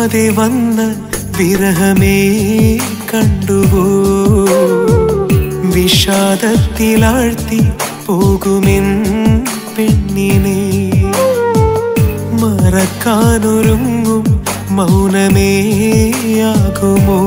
വിളിക്കാതെ വന്ന വിരഹമേ കണ്ടുവോ വിഷാദത്തിലാഴ്ത്തി പോകുമെൻ പെണ്ണിനെ മറക്കാനൊരുങ്ങും മൗനമേയാകുമോ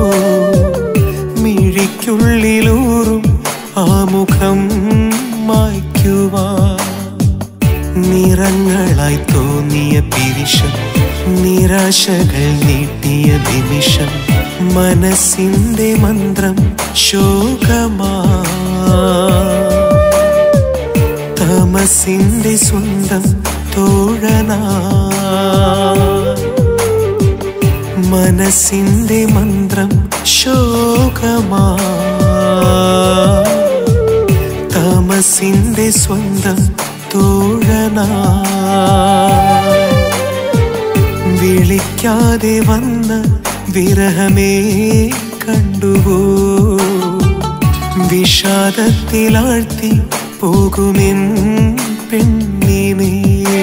മിഴിക്കുള്ളിലൂറും ആ മുഖം മായ്ക്കുവാൻ നിറങ്ങളായി തോന്നിയ പിരിശം നിരാശകൾ നീട്ടിയ നിമിഷം മനസ്സിന്റെ മന്ത്രം ശോകമാ തമസിന്റെ സ്വന്തം തോഴനാ മനസ്സിന്റെ മന്ത്രം ശോകമാ തമസിന്റെ സ്വന്തം തോഴനാ വിളിക്കാതെ വന്ന വിരഹമേ കണ്ടുവോ വിഷാദത്തിലാഴ്ത്തി പോകുമെൻ പെണ്ണിനെ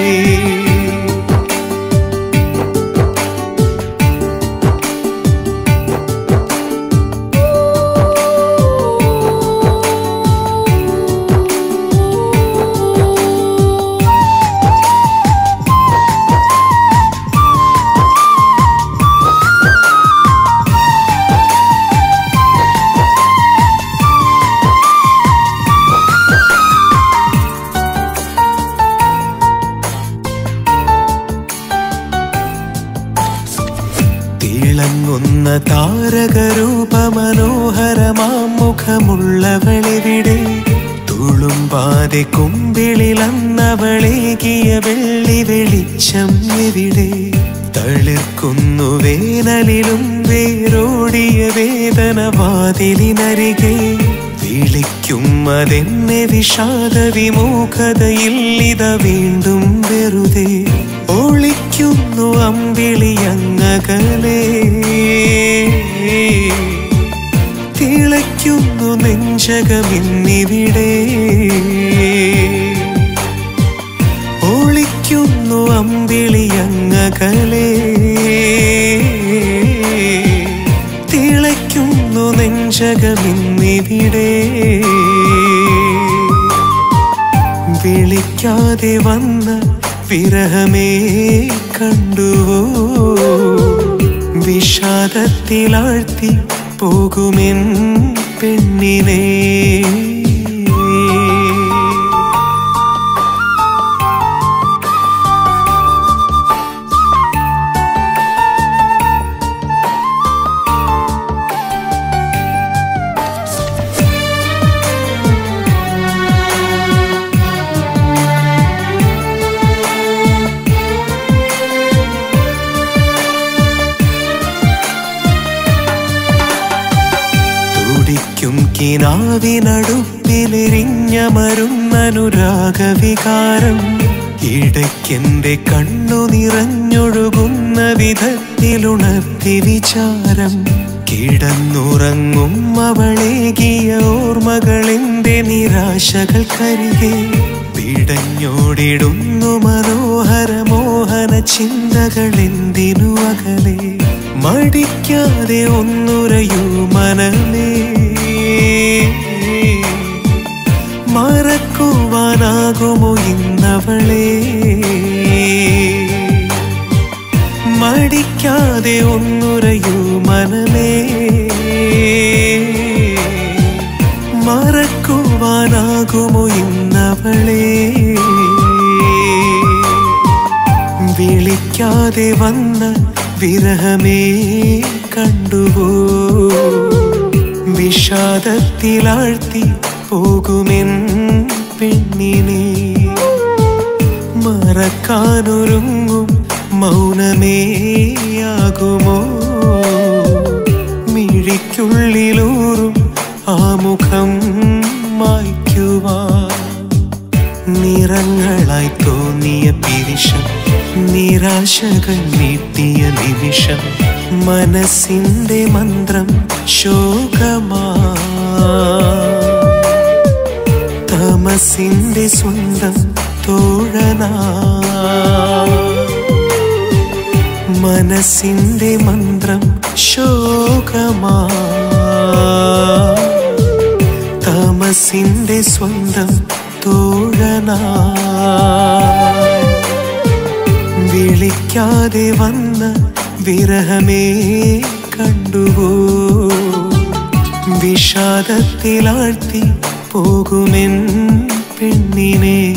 തിളങ്ങുന്ന താരകരൂപ മനോഹരമാം മുഖമുള്ളവളെവിടെ തുളുമ്പാതെ കുമ്പിളിലന്നവളേകിയ വെള്ളി വെളിച്ചം എവിടെ തളിർക്കുന്നു വേനലിലും വേരോടിയ വേദന വാതിലിനരികെ വിളിക്കും അതെന്നെ വിഷാദ വിമുഖതയിൽ ഇത വീണ്ടും വെറുതെ ഒളിക്കുന്നു അമ്പിളിയങ്ങകലേ തിളയ്ക്കുന്നു നെഞ്ചകമിന്നിവിടെ ഒളിക്കുന്നു അമ്പിളിയങ്ങകലേ തിളയ്ക്കുന്നു നെഞ്ചകമിന്നിവിടെ വിളിക്കാതെ വന്ന വിരഹമേ കണ്ടുവോ വിഷാദത്തിലാഴ്ത്തി പോകുമെൻ പെണ്ണിനെ തുടിക്കും കിനാവിനടുപ്പിലെരിഞ്ഞ മരുന്നനുരാഗവികാരം ഇടയ്ക്കെന്റെ കണ്ണു നിറഞ്ഞൊഴുകുന്ന വിധത്തിലുണർത്തി വിചാരം കിടന്നുറങ്ങും അവളേകിയ ഓർമ്മകളെന്റെ നിരാശകൾക്കരികെ പിടഞ്ഞോടിടുന്നു മനോഹര മോഹന ചിന്തകൾ എന്തിനു അകലെ മടിക്കാതെ ഒന്നുരയൂ മനമേ മറക്കുവാനാകുമോ ഇന്നവളെ മടിക്കാതെ ഒന്നുരയൂ മനമേ മറക്കുവാനാകുമോ ഇന്നവളെ വിളിക്കാതെ വന്ന വിരഹമേ കണ്ടുവോ വിഷാദത്തിലാഴ്ത്തി പോകുമെൻ പെണ്ണിനെ മറക്കാനൊരുങ്ങും മൗനമേയാകുമോ മിഴിക്കുള്ളിലൂറും ആ മുഖം മായ്ക്കുവാൻ നിറങ്ങളായി തോന്നിയ പിരിശം നിരാശകൾ നീട്ടിയ നിമിഷം മനസ്സിന്റെ മന്ത്രം ശോകമാ തമസിന്റെ സ്വന്തം തോഴനാ മനസ്സിന്റെ മന്ത്രം ശോകമാ തമസിന്റെ സ്വന്തം തോഴനാ വിളിക്കാതെ വന്ന വിരഹമേ കണ്ടുവോ വിഷാദത്തിലാഴ്ത്തി പോകുമെൻ പെണ്ണിനെ